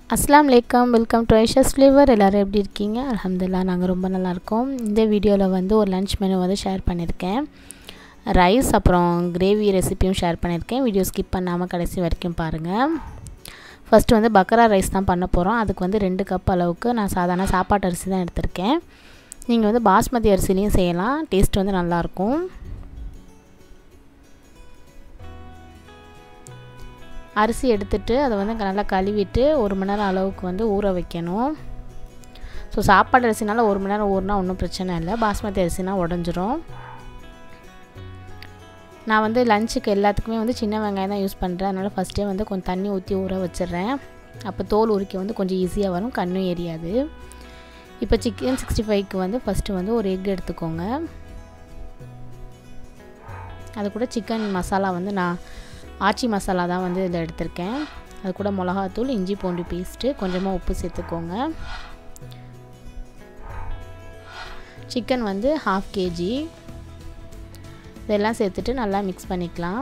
அஸ்லாம் வலைக்கம் welcome to ஐஷஸ் flavour எல்லோரும் எப்படி இருக்கீங்க அலமதுல்லா நாங்கள் ரொம்ப நல்லா இருக்கோம் இந்த வீடியோவில் வந்து ஒரு லன்ச் மெனு வந்து ஷேர் பண்ணியிருக்கேன் ரைஸ் அப்புறம் கிரேவி ரெசிப்பியும் ஷேர் பண்ணியிருக்கேன் வீடியோ ஸ்கிப் பண்ணாமல் கடைசி வரைக்கும் பாருங்கள் ஃபஸ்ட்டு வந்து பக்கரா ரைஸ் தான் பண்ண போகிறோம் அதுக்கு வந்து ரெண்டு கப் அளவுக்கு நான் சாதாரண சாப்பாட்டு அரிசி தான் எடுத்திருக்கேன் நீங்கள் வந்து பாஸ்மதி அரிசிலையும் செய்யலாம் டேஸ்ட் வந்து நல்லாயிருக்கும் அரிசி எடுத்துட்டு அதை வந்து நல்லா கழுவிட்டு ஒரு மணி நேரம் அளவுக்கு வந்து ஊற வைக்கணும் ஸோ சாப்பாடு அரிசினால ஒரு மணி நேரம் ஊறினா ஒன்றும் பிரச்சனை இல்லை பாஸ்மதி அரிசினா உடஞ்சிரும் நான் வந்து லஞ்சுக்கு எல்லாத்துக்குமே வந்து சின்ன வெங்காயம் தான் யூஸ் பண்ணுறேன் அதனால் ஃபஸ்ட்டே வந்து கொஞ்சம் தண்ணி ஊற்றி ஊற வச்சிடுறேன் அப்போ தோல் உரிக்க வந்து கொஞ்சம் ஈஸியாக வரும் கண்ணும் எரியாது இப்போ சிக்கன் சிக்ஸ்டி ஃபைவ்க்கு வந்து ஃபஸ்ட்டு வந்து ஒரு எக் எடுத்துக்கோங்க அது கூட சிக்கன் மசாலா வந்து நான் ஆச்சி மசாலா தான் வந்து இதில் எடுத்திருக்கேன் அது கூட மிளகாத்தூள் இஞ்சி பூண்டு பேஸ்ட்டு கொஞ்சமாக உப்பு சேர்த்துக்கோங்க சிக்கன் வந்து ஹாஃப் கேஜி இதெல்லாம் சேர்த்துட்டு நல்லா மிக்ஸ் பண்ணிக்கலாம்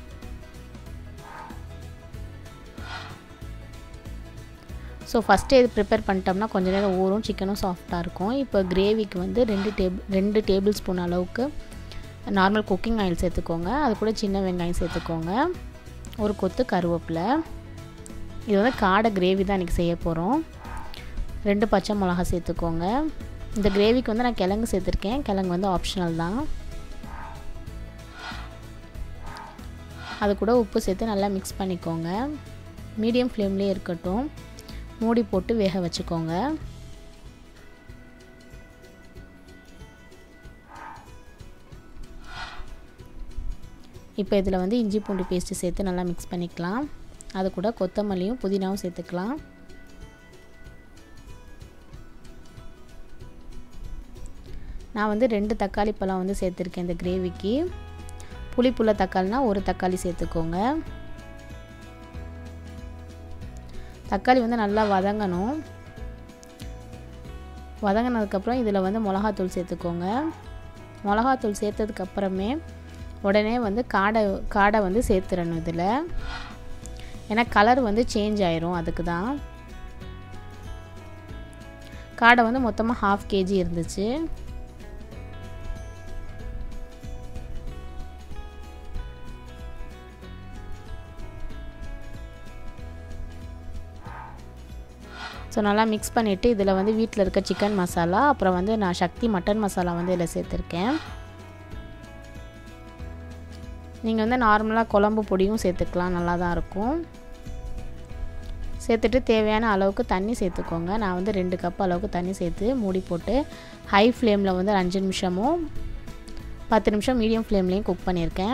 ஸோ ஃபஸ்ட்டு இது ப்ரிப்பேர் பண்ணிட்டோம்னா கொஞ்சம் நேரம் ஊறும் சிக்கனும் சாஃப்டாக இருக்கும் இப்போ கிரேவிக்கு வந்து ரெண்டு டேபிள் ரெண்டு டேபிள் ஸ்பூன் அளவுக்கு நார்மல் குக்கிங் ஆயில் சேர்த்துக்கோங்க அது கூட சின்ன வெங்காயம் சேர்த்துக்கோங்க ஒரு கொத்து கருவேப்பிலை இது வந்து காடை கிரேவி தான் இன்றைக்கி செய்ய போகிறோம் ரெண்டு பச்சை மிளகா சேர்த்துக்கோங்க இந்த கிரேவிக்கு வந்து நான் கிழங்கு சேர்த்துருக்கேன் கிழங்கு வந்து ஆப்ஷனல் தான் அது கூட உப்பு சேர்த்து நல்லா மிக்ஸ் பண்ணிக்கோங்க மீடியம் ஃப்ளேம்லேயே இருக்கட்டும் மூடி போட்டு வேக வச்சுக்கோங்க இப்போ இதில் வந்து இஞ்சி பூண்டு பேஸ்ட்டு சேர்த்து நல்லா மிக்ஸ் பண்ணிக்கலாம் அது கூட கொத்தமல்லியும் புதினாவும் சேர்த்துக்கலாம் நான் வந்து ரெண்டு தக்காளி பழம் வந்து சேர்த்துருக்கேன் இந்த கிரேவிக்கு புளிப்புள்ள தக்காளினா ஒரு தக்காளி சேர்த்துக்கோங்க தக்காளி வந்து நல்லா வதங்கணும் வதங்கினதுக்கப்புறம் இதில் வந்து மிளகாத்தூள் சேர்த்துக்கோங்க மிளகாத்தூள் சேர்த்ததுக்கப்புறமே உடனே வந்து காடை காடை வந்து சேர்த்துடணும் இதில் ஏன்னா கலர் வந்து சேஞ்ச் ஆயிரும் அதுக்கு தான் காடை வந்து மொத்தமாக ஹாஃப் கேஜி இருந்துச்சு ஸோ நல்லா மிக்ஸ் பண்ணிவிட்டு இதில் வந்து வீட்டில் இருக்க சிக்கன் மசாலா அப்புறம் வந்து நான் சக்தி மட்டன் மசாலா வந்து இதில் சேர்த்துருக்கேன் நீங்கள் வந்து நார்மலாக குழம்பு பொடியும் சேர்த்துக்கலாம் நல்லா தான் இருக்கும் சேர்த்துட்டு தேவையான அளவுக்கு தண்ணி சேர்த்துக்கோங்க நான் வந்து ரெண்டு கப் அளவுக்கு தண்ணி சேர்த்து மூடி போட்டு ஹை ஃப்ளேமில் வந்து அஞ்சு நிமிஷமும் பத்து நிமிஷம் மீடியம் ஃப்ளேம்லேயும் குக் பண்ணியிருக்கேன்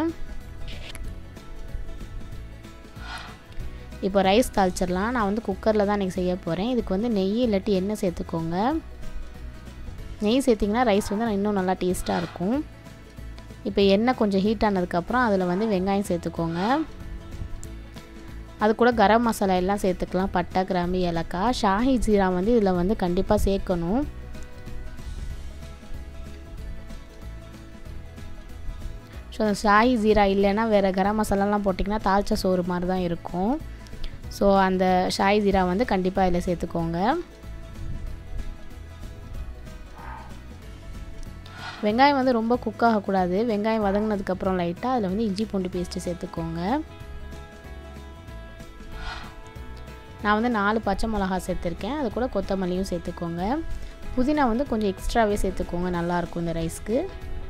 இப்போ ரைஸ் தாளிச்சிடலாம் நான் வந்து குக்கரில் தான் இன்றைக்கி செய்ய போகிறேன் இதுக்கு வந்து நெய் இல்லாட்டி எண்ணெய் சேர்த்துக்கோங்க நெய் சேர்த்திங்கன்னா ரைஸ் வந்து இன்னும் நல்லா டேஸ்ட்டாக இருக்கும் இப்போ எண்ணெய் கொஞ்சம் ஹீட் ஆனதுக்கப்புறம் அதில் வந்து வெங்காயம் சேர்த்துக்கோங்க அது கூட கரம் மசாலா எல்லாம் சேர்த்துக்கலாம் பட்டை கிராம்பு ஏலக்காய் ஷாஹி ஜீரா வந்து இதில் வந்து கண்டிப்பாக சேர்க்கணும் ஸோ ஷாஹி ஜீரா இல்லைன்னா வேறு கரம் மசாலாலாம் போட்டிங்கன்னா தாளிச்ச சோறு மாதிரி தான் இருக்கும் ஸோ அந்த ஷாஹி ஜீரா வந்து கண்டிப்பாக இதில் சேர்த்துக்கோங்க வெங்காயம் வந்து ரொம்ப குக் ஆகக்கூடாது வெங்காயம் வதங்கினதுக்கப்புறம் லைட்டாக அதில் வந்து இஞ்சி பூண்டு பேஸ்ட்டு சேர்த்துக்கோங்க நான் வந்து நாலு பச்சை மிளகா சேர்த்துருக்கேன் அது கூட கொத்தமல்லியும் சேர்த்துக்கோங்க புதினா வந்து கொஞ்சம் எக்ஸ்ட்ராவே சேர்த்துக்கோங்க நல்லாயிருக்கும் இந்த ரைஸ்க்கு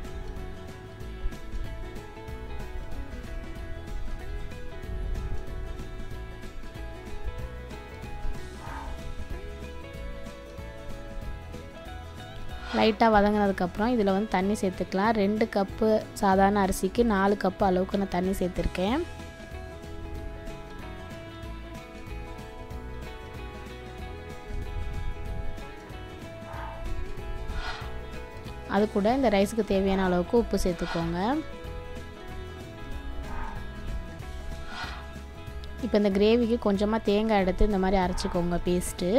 லைட்டாக வதங்கினதுக்கப்புறம் இதில் வந்து தண்ணி சேர்த்துக்கலாம் ரெண்டு கப்பு சாதாரண அரிசிக்கு நாலு கப்பு அளவுக்கு நான் தண்ணி சேர்த்துருக்கேன் அது கூட இந்த ரைஸுக்கு தேவையான அளவுக்கு உப்பு சேர்த்துக்கோங்க இப்போ இந்த கிரேவிக்கு கொஞ்சமாக தேங்காய் எடுத்து இந்த மாதிரி அரைச்சிக்கோங்க பேஸ்ட்டு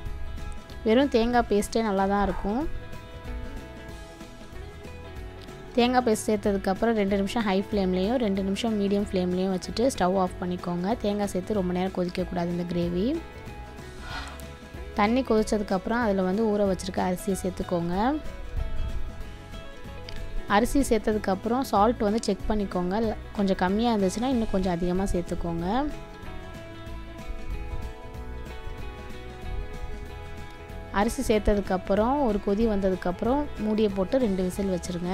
வெறும் தேங்காய் பேஸ்ட்டே நல்லா தான் இருக்கும் தேங்காய் பேஸ்ட் சேர்த்ததுக்கப்புறம் ரெண்டு நிமிஷம் ஹை ஃப்ளேம்லேயும் ரெண்டு நிமிஷம் மீடியம் ஃப்ளேம்லேயும் வச்சுட்டு ஸ்டவ் ஆஃப் பண்ணிக்கோங்க தேங்காய் சேர்த்து ரொம்ப நேரம் கொதிக்கக்கூடாது இந்த கிரேவி தண்ணி கொதிச்சதுக்கப்புறம் அதில் வந்து ஊற வச்சுருக்க அரிசியை சேர்த்துக்கோங்க அரிசி சேர்த்ததுக்கப்புறம் சால்ட் வந்து செக் பண்ணிக்கோங்க கொஞ்சம் கம்மியாக இருந்துச்சுன்னா இன்னும் கொஞ்சம் அதிகமாக சேர்த்துக்கோங்க அரிசி சேர்த்ததுக்கப்புறம் ஒரு கொதி வந்ததுக்கப்புறம் மூடியை போட்டு ரெண்டு விசில் வச்சுருங்க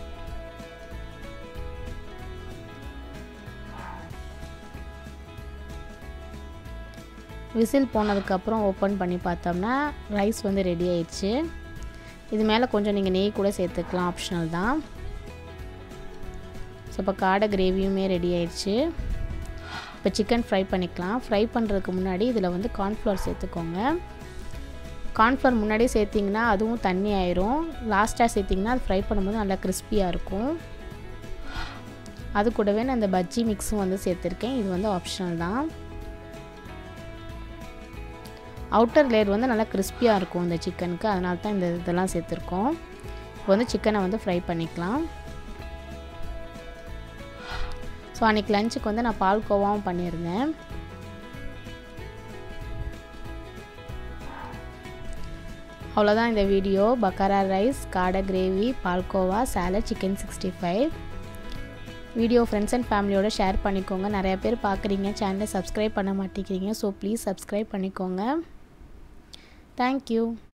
விசில் போனதுக்கப்புறம் ஓப்பன் பண்ணி பார்த்தோம்னா ரைஸ் வந்து ரெடி ஆயிடுச்சு இது மேலே கொஞ்சம் நீங்கள் நெய் கூட சேர்த்துக்கலாம் ஆப்ஷனல் தான் ஸோ இப்போ காடை கிரேவியுமே ரெடி ஆயிடுச்சு இப்போ சிக்கன் ஃப்ரை பண்ணிக்கலாம் ஃப்ரை பண்ணுறதுக்கு முன்னாடி இதில் வந்து கார்ன்ஃப்ளவர் சேர்த்துக்கோங்க கார்ன்ஃப்ளவர் முன்னாடியே சேர்த்திங்கன்னா அதுவும் தண்ணி ஆயிரும் லாஸ்ட்டாக சேர்த்திங்கன்னா அது ஃப்ரை பண்ணும்போது நல்லா கிறிஸ்பியாக இருக்கும் அது கூடவே நான் இந்த பஜ்ஜி மிக்ஸும் வந்து சேர்த்துருக்கேன் இது வந்து ஆப்ஷனல் தான் அவுட்டர் லேயர் வந்து நல்லா கிறிஸ்பியாக இருக்கும் இந்த சிக்கனுக்கு அதனால தான் இந்த இதெல்லாம் சேர்த்துருக்கோம் இப்போ வந்து சிக்கனை வந்து ஃப்ரை பண்ணிக்கலாம் ஸோ அன்றைக்கி லஞ்சுக்கு வந்து நான் பால்கோவாவும் பண்ணியிருந்தேன் அவ்வளோதான் இந்த வீடியோ பக்காரா ரைஸ் காடை கிரேவி பால்கோவா salad chicken sixty five video friends and ஃபேமிலியோட ஷேர் பண்ணிக்கோங்க நிறையா பேர் பார்க்குறீங்க சேனலை சப்ஸ்கிரைப் பண்ண மாட்டேங்கிறீங்க ஸோ ப்ளீஸ் சப்ஸ்கிரைப் பண்ணிக்கோங்க தேங்க்யூ